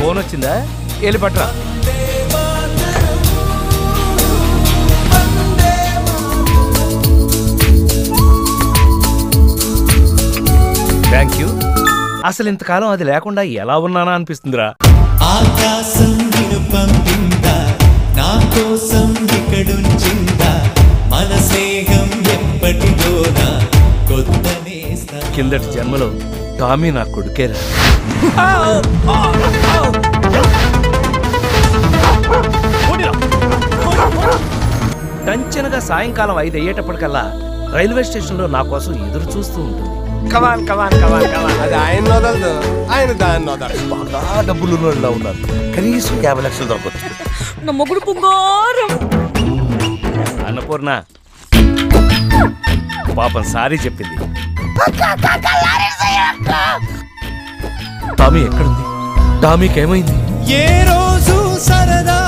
phone వచ్చిందా వెళ్ళి పట్రా థ్యాంక్ యూ అసలు ఇంతకాలం అది లేకుండా ఎలా ఉన్నానా అనిపిస్తుందిరా ఆకాశం నిన్ను పంపిందా నా కోసం ఇక్కడుంచిందా మన స్నేహం ఎప్పటిదోనా కొత్త నేస్తా కిందటి జన్మలో టామీ నా కొడుకేరా టంచనగా సాయంకాలం ఐదు అయ్యేటప్పటికల్లా రైల్వే స్టేషన్లో నా కోసం ఎదురు చూస్తూ ఉంటుంది కమాన్ కమాన్ కమాన్ కమాన్ అది ఆయన వదలదు ఆయన దాన్ని వదలదు బాగా డబ్బులు ఉన్నోళ్ళ ఉన్నారు కనీసం యాభై లక్షలు దొరకచ్చు నా మొగుడు పొంగారం అన్నపూర్ణ పాపం సారీ చెప్పింది టామీ ఎక్కడుంది టామీకి ఏమైంది ఏ రోజు సరదా